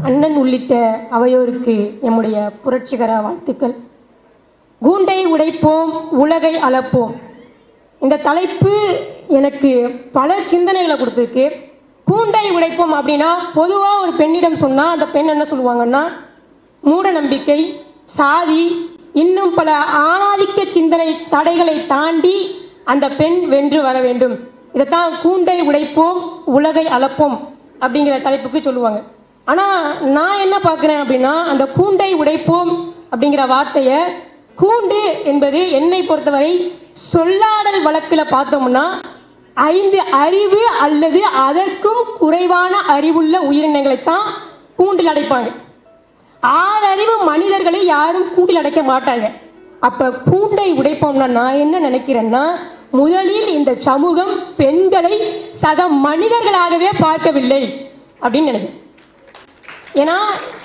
அண்ணன் உள்ளிட்ட அவையோருக்கு எம்முடைய புரட்சிகர வாழ்த்துக்கள் கூண்டை உடைப்போம் உலகை அளப்போம் இந்த தலைப்பு எனக்கு பல சிந்தனைகளை கொடுத்துருக்கு கூண்டை உடைப்போம் அப்படின்னா பொதுவாக ஒரு பெண்ணிடம் சொன்னால் அந்த பெண் என்ன சொல்லுவாங்கன்னா மூட நம்பிக்கை சாதி இன்னும் பல ஆணாதிக்க சிந்தனை தடைகளை தாண்டி அந்த பெண் வென்று வர வேண்டும் இதைத்தான் கூண்டை உடைப்போம் உலகை அளப்போம் அப்படிங்கிற தலைப்புக்கு சொல்லுவாங்க ஆனால் நான் என்ன பார்க்குறேன் அப்படின்னா அந்த கூண்டை உடைப்போம் அப்படிங்கிற வார்த்தையை கூண்டு என்பது என்னை பொறுத்தவரை சொல்லாடல் வழக்கில் பார்த்தோம்னா ஐந்து அறிவு அல்லது அதற்கும் குறைவான அறிவுள்ள உயிரினங்களைத்தான் கூண்டில் அடைப்பாங்க ஆறு அறிவு மனிதர்களை யாரும் கூண்டில் அடைக்க மாட்டாங்க அப்ப கூண்டை உடைப்போம்னா நான் என்ன நினைக்கிறேன்னா முதலில் இந்த சமூகம் பெண்களை சக மனிதர்களாகவே பார்க்கவில்லை அப்படின்னு நினைக்கிறேன் ஏன்னா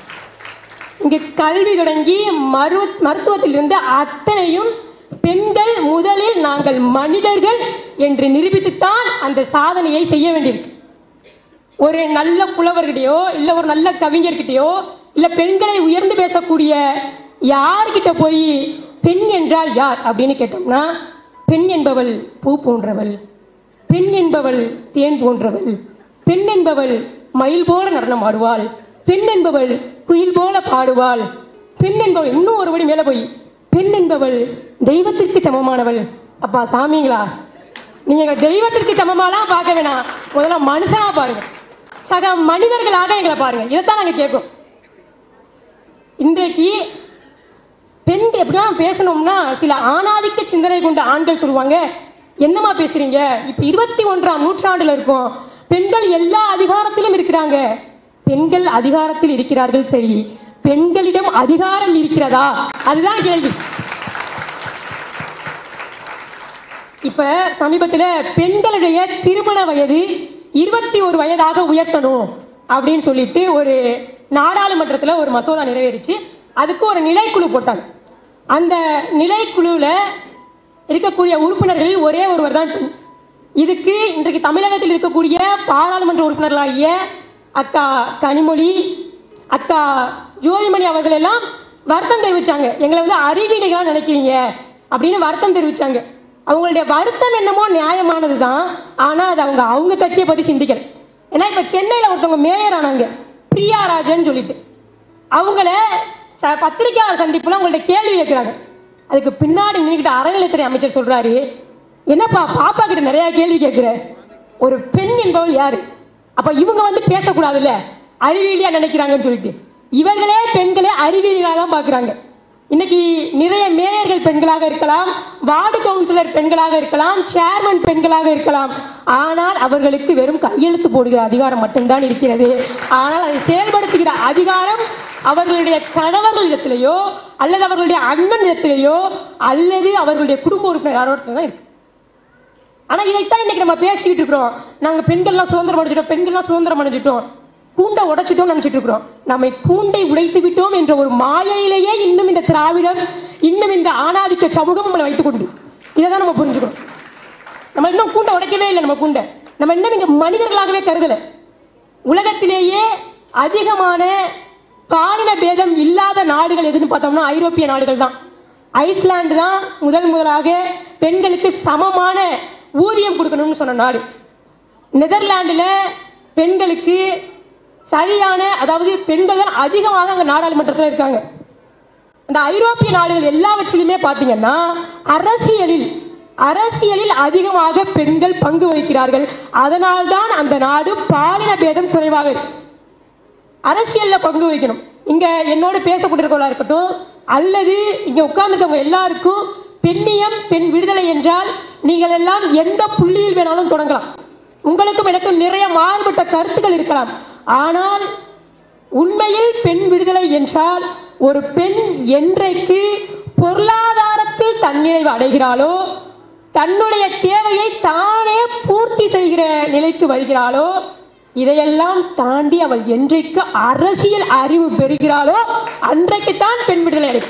இங்கு கல்வி தொடங்கி மருவ மருத்துவத்திலிருந்து அத்தனையும் பெண்கள் முதலில் நாங்கள் மனிதர்கள் என்று நிரூபித்துத்தான் அந்த சாதனையை செய்ய வேண்டியிருக்கு ஒரு நல்ல புலவர்கிட்டயோ இல்லை ஒரு நல்ல கவிஞர்கிட்டயோ இல்லை பெண்களை உயர்ந்து பேசக்கூடிய யார்கிட்ட போய் பெண் என்றால் யார் அப்படின்னு கேட்டோம்னா பெண் என்பவள் பூ போன்றவள் பெண் என்பவள் தேன் போன்றவள் பெண் என்பவள் மயில் போல நடனம் ஆடுவாள் பெண் என்பவள் குயில் போல பாடுவாள் பெண் என்பவள் இன்னும் ஒருபடி மேலே போய் பெண் என்பவள் தெய்வத்திற்கு சமமானவள் அப்பா சாமிங்களா நீங்க தெய்வத்திற்கு சமமாலாம் பார்க்க வேணாம் முதல்ல மனுஷனா பாருங்க சக மனிதர்களாக எங்களை பாருங்க இதைத்தான் நாங்க கேட்கும் இன்றைக்கு பெண் எப்படிலாம் பேசணும்னா சில ஆணாதிக்க சிந்தனை கொண்ட ஆண்கள் சொல்லுவாங்க என்னமா பேசுறீங்க இப்ப இருபத்தி ஒன்றாம் நூற்றாண்டுல இருக்கோம் பெண்கள் எல்லா அதிகாரத்திலும் இருக்கிறாங்க பெண்கள் அதிகாரத்தில் இருக்கிறார்கள் சரி பெண்களிடம் அதிகாரம் இருக்கிறதா அதுதான் கேள்வி இப்ப சமீபத்துல பெண்களுடைய திருமண வயது இருபத்தி ஒரு வயதாக உயர்த்தணும் அப்படின்னு சொல்லிட்டு ஒரு நாடாளுமன்றத்துல ஒரு மசோதா நிறைவேறிச்சு அதுக்கு ஒரு நிலைக்குழு போட்டாங்க அந்த நிலைக்குழுவில் இருக்கக்கூடிய உறுப்பினர்களில் ஒரே ஒருவர் தான் பெண் இதுக்கு இன்றைக்கு தமிழகத்தில் இருக்கக்கூடிய பாராளுமன்ற உறுப்பினர்களாகிய அக்கா கனிமொழி அக்கா ஜோதிமணி அவர்கள் எல்லாம் வருத்தம் தெரிவிச்சாங்க எங்களை வந்து அறிவியலிகளாக நினைக்கிறீங்க அப்படின்னு வருத்தம் தெரிவிச்சாங்க அவங்களுடைய வருத்தம் என்னமோ நியாயமானது தான் ஆனால் அது அவங்க அவங்க கட்சியை பற்றி சிந்திக்கல ஏன்னா இப்போ சென்னையில் ஒருத்தவங்க மேயர் ஆனாங்க பிரியா ராஜன் சொல்லிட்டு அவங்கள ச பத்திரிகையாளர் சந்திப்புல உங்கள்ட்ட கேள்வி கேட்குறாங்க அதுக்கு பின்னாடி நின்றுக்கிட்ட அறநிலைத்துறை அமைச்சர் சொல்றாரு என்னப்பா பாப்பா கிட்ட நிறைய கேள்வி கேட்குற ஒரு பெண் என்பவள் யாரு அப்ப இவங்க வந்து பேசக்கூடாதுல்ல அறிவியலியா நினைக்கிறாங்கன்னு சொல்லிட்டு இவர்களே பெண்களே அறிவியலியாக தான் பார்க்குறாங்க இன்னைக்கு நிறைய மேயர்கள் பெண்களாக இருக்கலாம் வார்டு கவுன்சிலர் பெண்களாக இருக்கலாம் சேர்மன் பெண்களாக இருக்கலாம் ஆனால் அவர்களுக்கு வெறும் கையெழுத்து போடுகிற அதிகாரம் மட்டும்தான் இருக்கிறது ஆனால் அதை செயல்படுத்துகிற அதிகாரம் அவர்களுடைய கணவர்களிடத்திலேயோ அல்லது அவர்களுடைய அண்ணனிடத்திலேயோ அல்லது அவர்களுடைய குடும்ப உறுப்பினர் யாரோடத்துல தான் இருக்கு ஆனா இதைத்தான் இன்னைக்கு நம்ம பேசிக்கிட்டு இருக்கிறோம் நாங்க பெண்கள்லாம் சுதந்திரம் அடைஞ்சிட்டோம் பெண்கள்லாம் சுதந்திரம் அடைஞ்சிட்டோம் கூண்டை உடைச்சிட்டோம் நினைச்சிட்டு இருக்கிறோம் நம்மை கூண்டை உடைத்து விட்டோம் என்ற ஒரு மாயையிலேயே இன்னும் இந்த திராவிடம் இன்னும் இந்த ஆணாதிக்க சமூகம் நம்மளை வைத்துக் கொண்டு இதை தான் நம்ம புரிஞ்சுக்கிறோம் நம்ம இன்னும் கூண்டை உடைக்கவே இல்லை நம்ம கூண்டை நம்ம இன்னும் இங்க மனிதர்களாகவே கருதல உலகத்திலேயே அதிகமான பாலின பேதம் இல்லாத நாடுகள் எதுன்னு பார்த்தோம்னா ஐரோப்பிய நாடுகள் தான் ஐஸ்லாந்து தான் முதல் முதலாக பெண்களுக்கு சமமான ஊதியம் கொடுக்கணும்னு சொன்ன நாடு நெதர்லாண்டில் பெண்களுக்கு சரியான அதாவது பெண்கள் தான் அதிகமாக அங்கே நாடாளுமன்றத்தில் இருக்காங்க அந்த ஐரோப்பிய நாடுகள் எல்லாவற்றிலுமே பார்த்தீங்கன்னா அரசியலில் அரசியலில் அதிகமாக பெண்கள் பங்கு வகிக்கிறார்கள் அதனால்தான் அந்த நாடு பாலின பேதம் குறைவாக இருக்கு அரசியல்ல பங்கு வகிக்கணும் இங்க என்னோட பேசப்பட்டிருக்கவங்களா இருக்கட்டும் அல்லது இங்க உட்கார்ந்துருக்கவங்க எல்லாருக்கும் பெண்ணியம் பெண் விடுதலை என்றால் நீங்கள் எல்லாம் எந்த புள்ளியில் வேணாலும் தொடங்கலாம் உங்களுக்கும் எனக்கும் நிறைய மாறுபட்ட கருத்துக்கள் இருக்கலாம் ஆனால் உண்மையில் பெண் விடுதலை என்றால் ஒரு பெண் என்றைக்கு பொருளாதாரத்தில் தன்னிறைவு அடைகிறாளோ தன்னுடைய தேவையை தானே பூர்த்தி செய்கிற நிலைக்கு வருகிறாளோ இதையெல்லாம் தாண்டி அவள் என்றைக்கு அரசியல் அறிவு பெறுகிறாளோ அன்றைக்குத்தான் பெண் விடுதலை அடையும்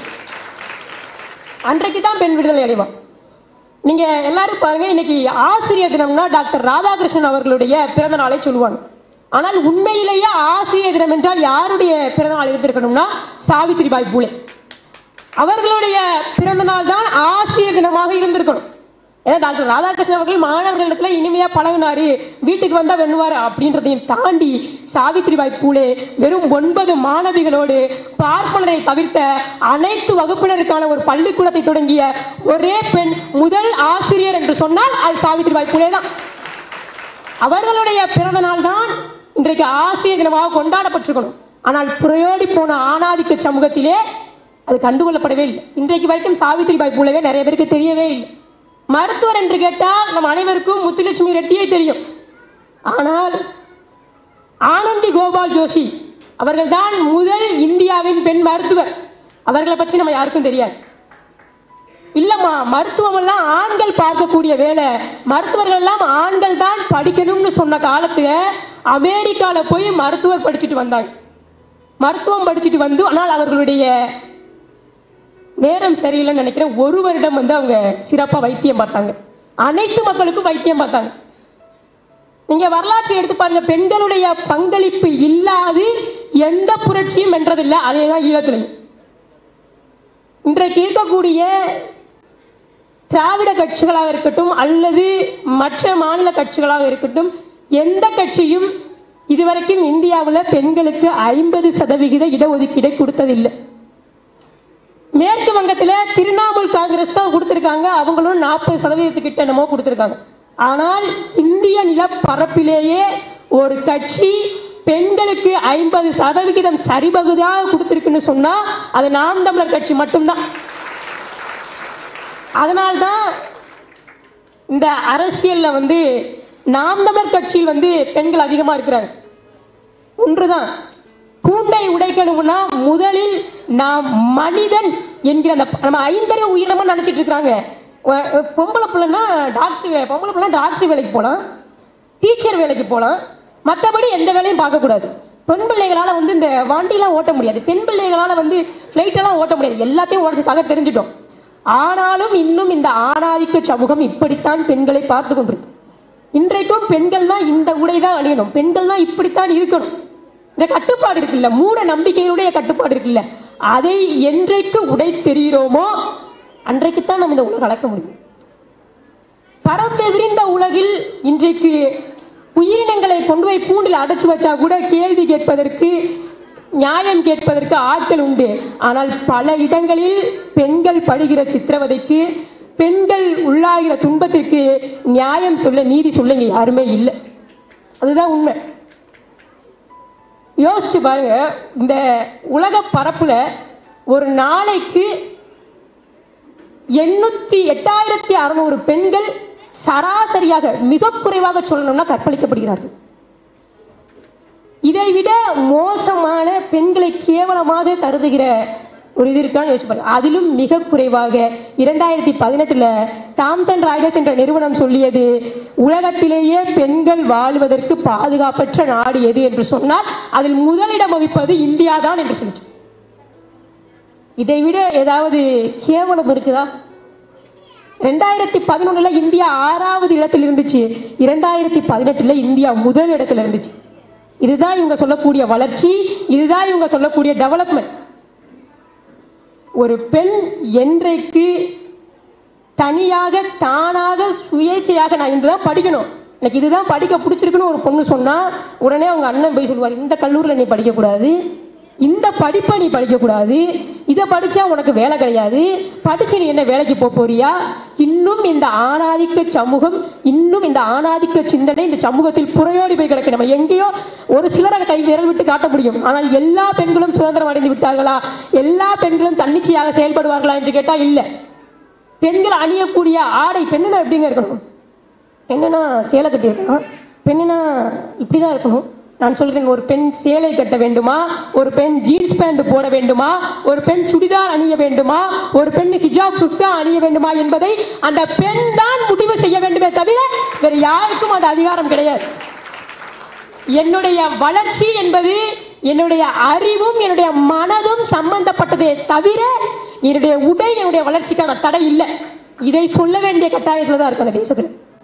அன்றைக்கு தான் பெண் விடுதலை அடைவான் நீங்க எல்லாரும் பாருங்க இன்னைக்கு ஆசிரியர் தினம்னா டாக்டர் ராதாகிருஷ்ணன் அவர்களுடைய பிறந்த நாளை சொல்லுவாங்க ஆனால் உண்மையிலேயே ஆசிரியர் தினம் என்றால் யாருடைய பிறந்தநாள் இருந்திருக்கணும்னா சாவித்திரிபாய் பூலே அவர்களுடைய பிறந்த நாள் தான் ஆசிரியர் தினமாக இருந்திருக்கணும் ஏன்னா டாக்டர் ராதாகிருஷ்ணன் அவர்கள் மாணவர்களிடத்துல இனிமையா பழகுனாரு வீட்டுக்கு வந்தா வெண்ணுவாரு அப்படின்றதையும் தாண்டி சாவித்திரிபாய் பூலே வெறும் ஒன்பது மாணவிகளோடு பார்ப்பனரை தவிர்த்த அனைத்து வகுப்பினருக்கான ஒரு பள்ளிக்கூடத்தை தொடங்கிய ஒரே பெண் முதல் ஆசிரியர் என்று சொன்னால் அது சாவித்திரிபாய் பூலே தான் அவர்களுடைய பிறந்த நாள் தான் இன்றைக்கு ஆசிரியர் தினமாக கொண்டாடப்பட்டிருக்கணும் ஆனால் புறையோடி போன ஆணாதிக்க சமூகத்திலே அது கண்டுகொள்ளப்படவே இல்லை இன்றைக்கு வரைக்கும் சாவித்திரிபாய் பூலவே நிறைய பேருக்கு தெரியவே இல்லை மருத்துவர் என்று கேட்டால் நம் அனைவருக்கும் முத்துலட்சுமி ரெட்டியே தெரியும் ஆனால் ஆனந்தி கோபால் ஜோஷி அவர்கள்தான் முதல் இந்தியாவின் பெண் மருத்துவர் அவர்களை பற்றி நம்ம யாருக்கும் தெரியாது இல்லம்மா மருத்துவம் எல்லாம் ஆண்கள் பார்க்கக்கூடிய வேலை மருத்துவர்கள் எல்லாம் ஆண்கள் தான் படிக்கணும்னு சொன்ன காலத்துல அமெரிக்கால போய் மருத்துவர் படிச்சுட்டு வந்தாங்க மருத்துவம் படிச்சுட்டு வந்து ஆனால் அவர்களுடைய நேரம் சரியில்லைன்னு நினைக்கிறேன் ஒரு வருடம் வந்து அவங்க சிறப்பா வைத்தியம் பார்த்தாங்க அனைத்து மக்களுக்கும் வைத்தியம் பார்த்தாங்க நீங்க வரலாற்றை எடுத்து பாருங்க பெண்களுடைய பங்களிப்பு இல்லாது எந்த புரட்சியும் வென்றதில்லை அதேதான் ஈழத்திலையும் இன்றைக்கு இருக்கக்கூடிய திராவிட கட்சிகளாக இருக்கட்டும் அல்லது மற்ற மாநில கட்சிகளாக இருக்கட்டும் எந்த கட்சியும் இதுவரைக்கும் இந்தியாவில் பெண்களுக்கு ஐம்பது சதவிகித இடஒதுக்கீடை கொடுத்ததில்லை மேற்கு வங்கத்துல திரிணாமுல் காங்கிரஸ் தான் கொடுத்திருக்காங்க அவங்களும் நாற்பது சதவீதத்துக்கிட்ட என்னமோ கொடுத்திருக்காங்க ஆனால் இந்திய நிலப்பரப்பிலேயே ஒரு கட்சி பெண்களுக்கு ஐம்பது சதவிகிதம் சரிபகுதியாக கொடுத்திருக்குன்னு சொன்னா அது நாம் தமிழர் கட்சி மட்டும்தான் அதனால்தான் இந்த அரசியல்ல வந்து நாம் தமிழர் கட்சியில் வந்து பெண்கள் அதிகமா இருக்கிறாங்க ஒன்றுதான் கூண்டை உடைக்கணும்னா முதலில் நாம் மனிதன் என்கிற அந்த நம்ம ஐந்தறிவு உயிரினமா நினைச்சிட்டு இருக்காங்க பொம்பளை பிள்ளைன்னா டாக்டர் பொம்பளை பிள்ளை டாக்டர் வேலைக்கு போகலாம் டீச்சர் வேலைக்கு போகலாம் மற்றபடி எந்த வேலையும் பார்க்கக்கூடாது பெண் பிள்ளைகளால வந்து இந்த வண்டிலாம் ஓட்ட முடியாது பெண் பிள்ளைகளால வந்து ஃப்ளைட் எல்லாம் ஓட்ட முடியாது எல்லாத்தையும் உடச்சதாக தெரிஞ்சிட்டோம் ஆனாலும் இன்னும் இந்த ஆணாதிக்க சமூகம் இப்படித்தான் பெண்களை பார்த்து கொண்டிருக்கு இன்றைக்கும் பெண்கள்னா இந்த உடை தான் அணியணும் பெண்கள்னா இப்படித்தான் இருக்கணும் இந்த கட்டுப்பாடு இருக்குல்ல மூட நம்பிக்கையுடைய கட்டுப்பாடு இருக்குல்ல அதை என்றைக்கு உடை தெரிகிறோமோ அன்றைக்குத்தான் நம்ம இந்த உலகம் அளக்க முடியும் பரந்து விரிந்த உலகில் இன்றைக்கு உயிரினங்களை கொண்டு போய் கூண்டில் அடைச்சு வச்சா கூட கேள்வி கேட்பதற்கு நியாயம் கேட்பதற்கு ஆட்கள் உண்டு ஆனால் பல இடங்களில் பெண்கள் படுகிற சித்திரவதைக்கு பெண்கள் உள்ளாகிற துன்பத்திற்கு நியாயம் சொல்ல நீதி சொல்ல இங்க யாருமே இல்லை அதுதான் உண்மை யோசிச்சு பாருங்க இந்த உலக பரப்புல ஒரு நாளைக்கு எண்ணூத்தி எட்டாயிரத்தி அறுநூறு பெண்கள் சராசரியாக மிக குறைவாக சொல்லணும்னா கற்பழிக்கப்படுகிறார்கள் இதை விட மோசமான பெண்களை கேவலமாக கருதுகிற ஒரு இது இருக்கான்னு யோசிச்சு பாருங்க அதிலும் மிக குறைவாக இரண்டாயிரத்தி பதினெட்டுல தாம்சன் ராய்டர்ஸ் என்ற நிறுவனம் சொல்லியது உலகத்திலேயே பெண்கள் வாழ்வதற்கு பாதுகாப்பற்ற நாடு எது என்று சொன்னால் அதில் முதலிடம் வகிப்பது இந்தியா தான் என்று சொல்லிச்சு இதை விட ஏதாவது கேவலம் இருக்குதா ரெண்டாயிரத்தி பதினொன்னுல இந்தியா ஆறாவது இடத்தில் இருந்துச்சு இரண்டாயிரத்தி பதினெட்டுல இந்தியா முதல் இடத்துல இருந்துச்சு இதுதான் இவங்க சொல்லக்கூடிய வளர்ச்சி இதுதான் இவங்க சொல்லக்கூடிய டெவலப்மெண்ட் ஒரு பெண் என்றைக்கு தனியாக தானாக சுயேட்சையாக நான் இதுதான் படிக்கணும் எனக்கு இதுதான் படிக்க பிடிச்சிருக்குன்னு ஒரு பொண்ணு சொன்னா உடனே அவங்க அண்ணன் போய் சொல்லுவார் இந்த கல்லூரியில் நீ படிக்கக்கூடாது இந்த படிப்பை நீ படிக்கக்கூடாது இதை படிச்சா உனக்கு வேலை கிடையாது படிச்சு நீ என்ன வேலைக்கு போக போறியா இன்னும் இந்த ஆணாதிக்க சமூகம் இன்னும் இந்த ஆணாதிக்க சிந்தனை இந்த சமூகத்தில் புறையோடி போய் கிடக்கு நம்ம எங்கேயோ ஒரு சிலரை கை விரல் விட்டு காட்ட முடியும் ஆனால் எல்லா பெண்களும் சுதந்திரம் அடைந்து விட்டார்களா எல்லா பெண்களும் தன்னிச்சையாக செயல்படுவார்களா என்று கேட்டா இல்லை பெண்கள் அணியக்கூடிய ஆடை பெண்ணுனா எப்படிங்க இருக்கணும் பெண்ணுனா சேலை கட்டி இருக்கணும் பெண்ணுனா இப்படிதான் இருக்கணும் நான் சொல்கிறேன் ஒரு பெண் சேலை கட்ட வேண்டுமா ஒரு பெண் ஜீன்ஸ் பேண்ட் போட வேண்டுமா ஒரு பெண் சுடிதார் அணிய வேண்டுமா ஒரு பெண் ஹிஜாப் குர்தா அணிய வேண்டுமா என்பதை அந்த பெண் தான் முடிவு செய்ய வேண்டுமே தவிர வேறு யாருக்கும் அந்த அதிகாரம் கிடையாது என்னுடைய வளர்ச்சி என்பது என்னுடைய அறிவும் என்னுடைய மனதும் சம்பந்தப்பட்டதே தவிர என்னுடைய உடை என்னுடைய வளர்ச்சிக்கான தடை இல்லை இதை சொல்ல வேண்டிய கட்டாயத்தில் தான் இருக்கு அந்த தேசத்தில்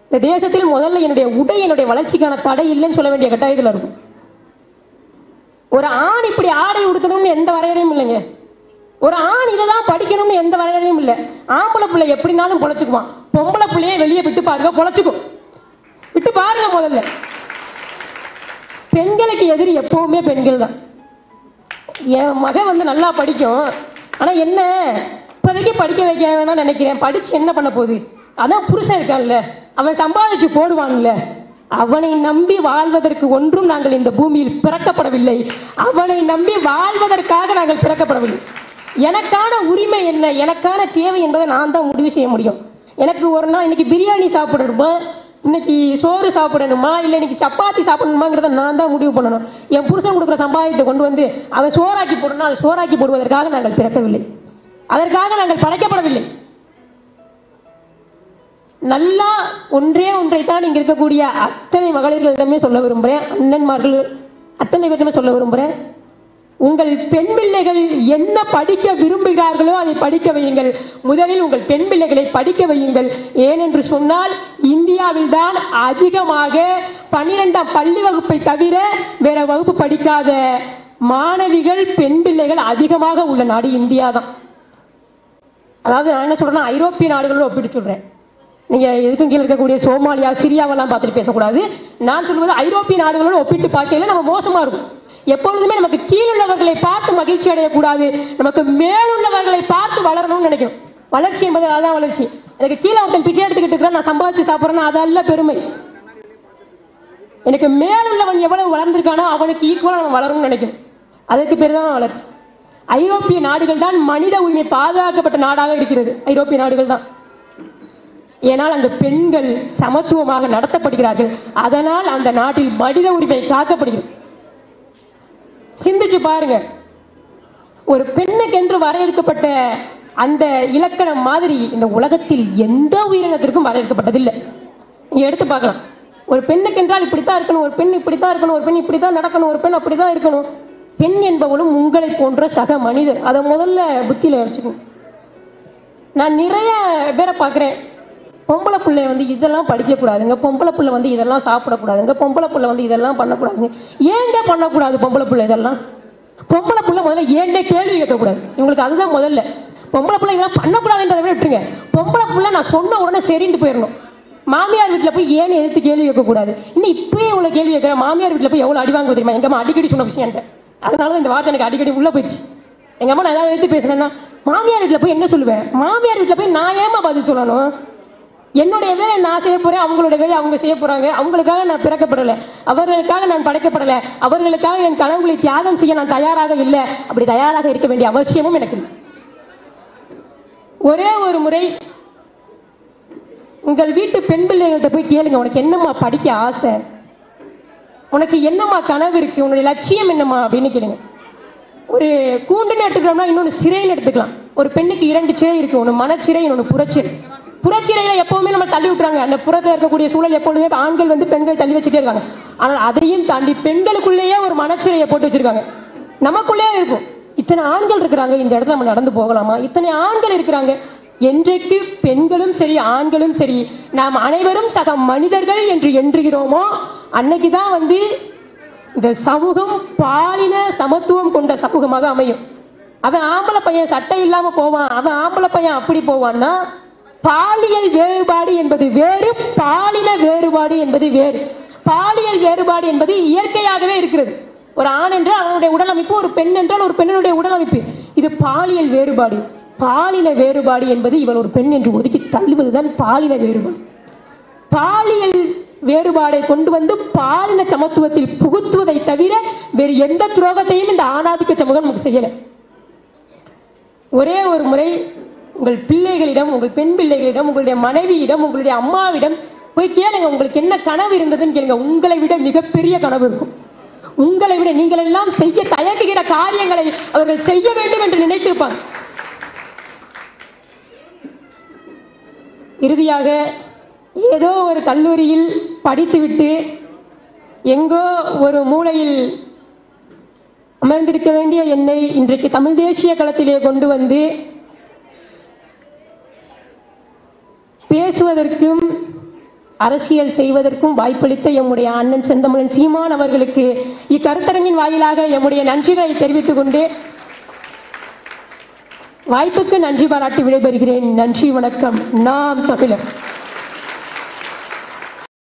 இந்த தேசத்தில் முதல்ல என்னுடைய உடை என்னுடைய வளர்ச்சிக்கான தடை இல்லைன்னு சொல்ல வேண்டிய கட்டாயத்தில் இருக்கும் ஒரு ஆண் இப்படி ஆடை உடுத்தணும்னு எந்த வரையறையும் இல்லைங்க ஒரு ஆண் இதை தான் படிக்கணும்னு எந்த வரையறையும் இல்லை ஆம்பளை பிள்ளை எப்படினாலும் பொழைச்சுக்குவான் பொம்பளை பிள்ளைய வெளியே விட்டு பாருங்க பொழைச்சுக்கும் விட்டு பாருங்க முதல்ல பெண்களுக்கு எதிரி எப்பவுமே பெண்கள் தான் என் மகன் வந்து நல்லா படிக்கும் ஆனா என்ன இப்போதைக்கு படிக்க வைக்க வேணாம் நினைக்கிறேன் படிச்சு என்ன பண்ண போகுது அதான் புருஷன் இருக்கான்ல அவன் சம்பாதிச்சு போடுவான்ல அவனை நம்பி வாழ்வதற்கு ஒன்றும் நாங்கள் இந்த பூமியில் பிறக்கப்படவில்லை அவனை நம்பி வாழ்வதற்காக நாங்கள் பிறக்கப்படவில்லை எனக்கான உரிமை என்ன எனக்கான தேவை என்பதை நான் தான் முடிவு செய்ய முடியும் எனக்கு ஒரு நாள் இன்னைக்கு பிரியாணி சாப்பிடணுமா இன்னைக்கு சோறு சாப்பிடணுமா இல்லை இன்னைக்கு சப்பாத்தி சாப்பிடணுமாங்கிறத நான் தான் முடிவு பண்ணணும் என் புருஷன் கொடுக்குற சம்பாதித்தை கொண்டு வந்து அவன் சோறாக்கி போடணும் அதை சோறாக்கி போடுவதற்காக நாங்கள் பிறக்கவில்லை அதற்காக நாங்கள் படைக்கப்படவில்லை நல்லா ஒன்றே ஒன்றைத்தான் இங்க இருக்கக்கூடிய அத்தனை மகளிர்களிடமே சொல்ல விரும்புகிறேன் அண்ணன்மார்கள் அத்தனை பேருமே சொல்ல விரும்புகிறேன் உங்கள் பெண் பிள்ளைகள் என்ன படிக்க விரும்புகிறார்களோ அதை படிக்க வையுங்கள் முதலில் உங்கள் பெண் பிள்ளைகளை படிக்க வையுங்கள் ஏனென்று சொன்னால் இந்தியாவில் தான் அதிகமாக பன்னிரெண்டாம் பள்ளி வகுப்பை தவிர வேற வகுப்பு படிக்காத மாணவிகள் பெண் பிள்ளைகள் அதிகமாக உள்ள நாடு இந்தியா தான் அதாவது நான் என்ன சொல்றேன்னா ஐரோப்பிய நாடுகளோட ஒப்பிட்டு சொல்றேன் நீங்க எதுக்கும் கீழே இருக்கக்கூடிய சோமாலியா சிரியாவெல்லாம் பார்த்துட்டு பேசக்கூடாது நான் சொல்வது ஐரோப்பிய நாடுகளோட ஒப்பிட்டு பார்க்கையில நம்ம மோசமா இருக்கும் எப்பொழுதுமே நமக்கு கீழுள்ளவர்களை பார்த்து மகிழ்ச்சி அடையக்கூடாது நமக்கு மேலுள்ளவர்களை பார்த்து வளரணும்னு நினைக்கணும் வளர்ச்சி என்பது அதான் வளர்ச்சி எனக்கு கீழே ஒருத்தன் பிச்சை எடுத்துக்கிட்டு இருக்கிறான் நான் சம்பாதிச்சு சாப்பிட்றேன்னா அதல்ல பெருமை எனக்கு மேலுள்ளவன் எவ்வளவு வளர்ந்திருக்கானோ அவனுக்கு ஈக்குவலாக நம்ம வளரணும்னு நினைக்கணும் அதற்கு பேர் தான் வளர்ச்சி ஐரோப்பிய நாடுகள் தான் மனித உரிமை பாதுகாக்கப்பட்ட நாடாக இருக்கிறது ஐரோப்பிய நாடுகள் தான் ஏனால் அந்த பெண்கள் சமத்துவமாக நடத்தப்படுகிறார்கள் அதனால் அந்த நாட்டில் மனித உரிமை காக்கப்படுகிறது சிந்திச்சு பாருங்க ஒரு பெண்ணுக்கென்று வரையறுக்கப்பட்ட அந்த இலக்கணம் மாதிரி இந்த உலகத்தில் எந்த உயிரினத்திற்கும் வரையறுக்கப்பட்டதில்லை நீங்க எடுத்து பார்க்கலாம் ஒரு பெண்ணுக்கு என்றால் இப்படித்தான் இருக்கணும் ஒரு பெண் இப்படித்தான் இருக்கணும் ஒரு பெண் இப்படித்தான் நடக்கணும் ஒரு பெண் அப்படித்தான் இருக்கணும் பெண் என்பவளும் உங்களை போன்ற சக மனிதர் அதை முதல்ல புத்தியில வச்சுக்கணும் நான் நிறைய பேரை பார்க்குறேன் பொம்பளை பிள்ளை வந்து இதெல்லாம் படிக்கக்கூடாதுங்க பொம்பளை பிள்ளை வந்து இதெல்லாம் சாப்பிடக்கூடாதுங்க பொம்பளை பிள்ளை வந்து இதெல்லாம் பண்ணக்கூடாதுங்க ஏங்க பண்ணக்கூடாது பொம்பளை பிள்ளை இதெல்லாம் பொம்பளை பிள்ளை முதல்ல ஏன்டே கேள்வி கேட்கக்கூடாது இவங்களுக்கு அதுதான் முதல்ல பொம்பளை பிள்ளை இதெல்லாம் பண்ணக்கூடாதுன்றதை விட விட்டுருங்க பொம்பளை பிள்ளை நான் சொன்ன உடனே சரின்ட்டு போயிடணும் மாமியார் வீட்டில் போய் ஏன்னு எதிர்த்து கேள்வி கேட்கக்கூடாது இன்னும் இப்பயே இவ்வளோ கேள்வி கேட்குறேன் மாமியார் வீட்டில் போய் எவ்வளோ அடி வாங்க தெரியுமா எங்கள் அம்மா அடிக்கடி சொன்ன விஷயம் அதனால தான் இந்த வார்த்தை எனக்கு அடிக்கடி உள்ளே போயிடுச்சு எங்கள் அம்மா நான் ஏதாவது எடுத்து பேசுனேன்னா மாமியார் வீட்டில் போய் என்ன சொல்லுவேன் மாமியார் வீட்டில் போய் நான் ஏமா பதில் சொல்லணும் என்னுடைய வேலை நான் செய்ய போறேன் அவங்களோட வேலை அவங்க செய்ய போறாங்க அவங்களுக்காக நான் பிறக்கப்படலை அவர்களுக்காக நான் படைக்கப்படலை அவர்களுக்காக என் கனவுகளை தியாகம் செய்ய நான் தயாராக இல்லை அப்படி தயாராக இருக்க வேண்டிய அவசியமும் எனக்கு இல்லை ஒரே ஒரு முறை உங்கள் வீட்டு பெண் பிள்ளைகள்கிட்ட போய் கேளுங்க உனக்கு என்னம்மா படிக்க ஆசை உனக்கு என்னம்மா கனவு இருக்கு உன்னுடைய லட்சியம் என்னம்மா அப்படின்னு கேளுங்க ஒரு கூண்டுன்னு எடுத்துக்கிறோம்னா இன்னொன்று சிறைன்னு எடுத்துக்கலாம் ஒரு பெண்ணுக்கு இரண்டு சிறை இருக்கு ஒன்று மனச்சிறை இன்னொன்று புறச்சிறை புறச்சிறையில எப்பவுமே நம்ம தள்ளி விட்டுறாங்க அந்த புறத்தில் இருக்கக்கூடிய சூழல் எப்பொழுதுமே ஆண்கள் வந்து பெண்கள் தள்ளி வச்சுட்டே இருக்காங்க ஆனால் அதையும் தாண்டி பெண்களுக்குள்ளேயே ஒரு மனச்சிறையை போட்டு வச்சிருக்காங்க நமக்குள்ளேயே இருக்கும் இத்தனை ஆண்கள் இருக்கிறாங்க இந்த இடத்துல நம்ம நடந்து போகலாமா இத்தனை ஆண்கள் இருக்கிறாங்க என்றைக்கு பெண்களும் சரி ஆண்களும் சரி நாம் அனைவரும் சக மனிதர்கள் என்று எண்ணுகிறோமோ அன்னைக்கு தான் வந்து இந்த சமூகம் பாலின சமத்துவம் கொண்ட சமூகமாக அமையும் அவன் ஆம்பளை பையன் சட்டை இல்லாம போவான் அவன் ஆம்பளை பையன் அப்படி போவான்னா பாலியல் வேறுபாடு என்பது வேறு பாலின வேறுபாடு என்பது வேறு பாலியல் வேறுபாடு என்பது இயற்கையாகவே இருக்கிறது ஒரு ஆண் என்றால் அவனுடைய உடல் அமைப்பு ஒரு பெண் என்றால் ஒரு பெண்ணினுடைய உடல் அமைப்பு இது பாலியல் வேறுபாடு பாலின வேறுபாடு என்பது இவள் ஒரு பெண் என்று ஒதுக்கி தள்ளுவதுதான் பாலின வேறுபாடு பாலியல் வேறுபாடை கொண்டு வந்து பாலின சமத்துவத்தில் புகுத்துவதை தவிர வேறு எந்த துரோகத்தையும் இந்த ஆணாதிக்க சமூகம் நமக்கு செய்யல ஒரே ஒரு முறை உங்கள் பிள்ளைகளிடம் உங்கள் பெண் பிள்ளைகளிடம் உங்களுடைய மனைவியிடம் உங்களுடைய அம்மாவிடம் போய் கேளுங்க உங்களுக்கு என்ன கனவு இருந்ததுன்னு கேளுங்க உங்களை விட மிகப்பெரிய கனவு இருக்கும் உங்களை விட நீங்கள் எல்லாம் செய்ய தயங்குகிற காரியங்களை அவர்கள் செய்ய வேண்டும் என்று நினைத்திருப்பாங்க இறுதியாக ஏதோ ஒரு கல்லூரியில் படித்துவிட்டு எங்கோ ஒரு மூலையில் அமர்ந்திருக்க வேண்டிய என்னை இன்றைக்கு தமிழ் தேசிய களத்திலே கொண்டு வந்து பேசுவதற்கும் அரசியல் செய்வதற்கும் வாய்ப்பளித்த எம்முடைய அண்ணன் செந்தமிழன் சீமான் அவர்களுக்கு இக்கருத்தரங்கின் வாயிலாக எம்முடைய நன்றிகளை தெரிவித்துக் கொண்டு வாய்ப்புக்கு நன்றி பாராட்டி விடைபெறுகிறேன் நன்றி வணக்கம் நாம் தமிழர்